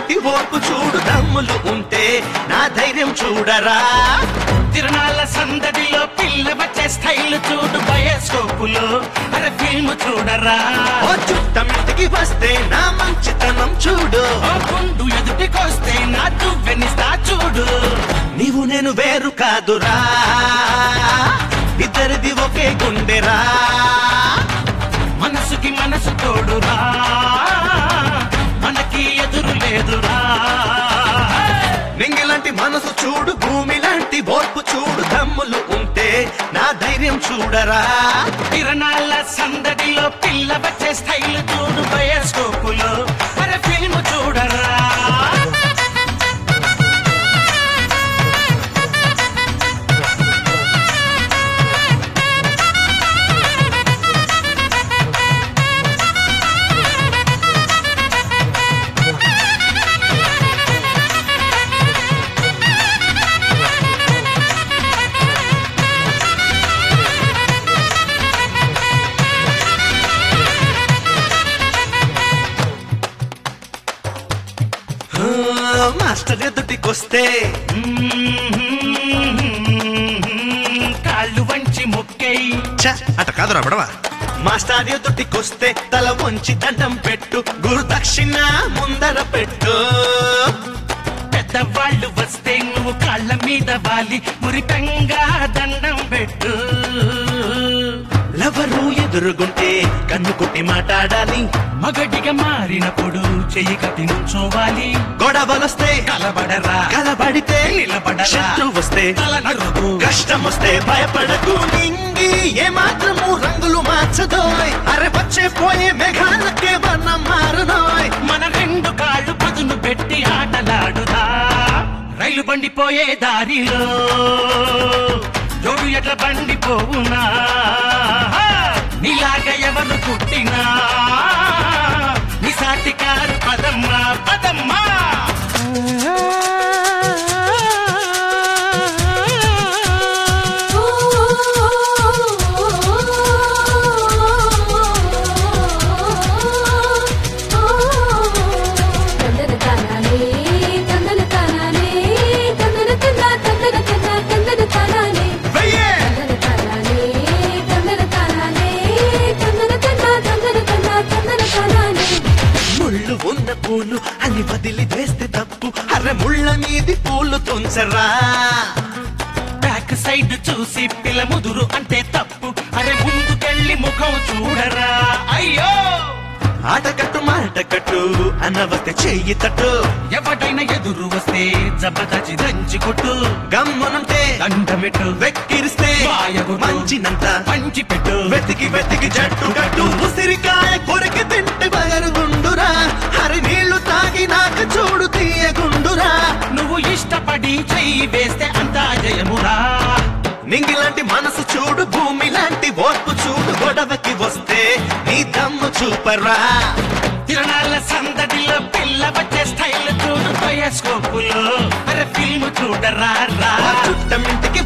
లాంటి ఓర్పు చూడు దమ్ములు ఉంటే నా ధైర్యం చూడరా తిరణాల సందడిలో పిల్ల వచ్చే స్టైల్ చూడు బయోస్కోపులో అరే ఫిల్మ్ చూడరా ఓ చుట్టమిటికి వస్తే నా మంచితనం చూడు ఓ గుండు ఎదుటికొస్తే నా దువ్వెనిస్తా చూడు నీవు నేను వేరు కాదురా ఇద్దరిది ఒకే గుండెరా మనసుకి మనసు తోడురా మనకి ఎదురు లేదురా నింగిలాంటి మనసు చూడు భూమి లాంటి ఓర్పు చూడు దమ్ములు ఉంటే నా ధైర్యం చూడరా తిరణాల సందడిలో పిల్ల వచ్చే స్టైల్ చూడు బయోస్కోపులో అరే ఫిల్మ్ చూడరా ఆ, మాస్టర్ ఎదుటికొస్తే కాళ్ళు వంచి మొక్కై ఛ, అట కాదురా బడవా మాస్టర్ ఎదుటికొస్తే తల వంచి దండం పెట్టు గురు దక్షిణ ముందర పెట్టు పెద్దవాళ్ళు వస్తే నువ్వు కాళ్ళ మీద వాలి మురిపెంగా దండం పెట్టు లవరు ఎదురుగుంటే కన్ను కొట్టి మాట్లాడాలి మగడిగా మారినప్పుడు చెయ్యి కట్టి నుంచోవాలి గొడవలొస్తే కలబడరా కలబడితే నిలబడరా. శత్రు వస్తే తల నరుకు కష్టం వస్తే భయపడకు నింగి ఏ మాత్రము రంగులు మార్చదోయ్ అరే వచ్చే పోయే మేఘాలకే వర్ణం మారునోయ్ మన రెండు కాళ్ళు పదును పెట్టి ఆటలాడుదా రైలు బండి పోయే దారిలో జోడు ఎట్ల బండి పోవునా నీలాగా ఎవరు పుట్టినా నీ సాటి కారు పదమ్మా పదమ్మా తందన తానాలే తందన తానాలే తందన తంద తందన తంద తందన తానాలే వెయ్యే తందన తానాలే తందన తానాలే తందన తంద తందన తంద తందన తానాలే ముళ్ళు ఉన్న పూలు అని వదిలి వేస్తే తప్పు అరే ముళ్ళ మీది పూలు తుంచరా బ్యాక్ సైడ్ చూసి పిల్ల ముదురు అంటే తప్పు అరే ముందుకెళ్ళి ముఖం చూడరా అయ్యో ఆట కట్టు మాట కట్టు అన్నవస్తే చెయ్యి తట్టు ఎవడైనా ఎదురు వస్తే జబదచి దంచి కొట్టు గమ్మునుంటే దండమెట్టు వెక్కిరిస్తే వాయగుట్టు. మంచినంత పంచి పెట్టు వెతికి వెతికి జట్టు కట్టు ఉసిరికాయ కొరికి తింటే బగరుగుండురా హరి నీళ్లు తాగి నాకు చూడు తీయగుండురా నువ్వు ఇష్టపడి చెయ్యి వేస్తే అంతా జయమురా నింగిలాంటి మనసు చూడు భూమి లాంటి ఓర్పు చూడు గొడవకి వస్తే నీ దమ్ము చూపరా తిరణాల సందడిలో పిల్ల వచ్చే స్టైల్ చూడు బయోస్కోపులో అరే ఫిల్మ్ చూడరా రా చుట్టమింటికి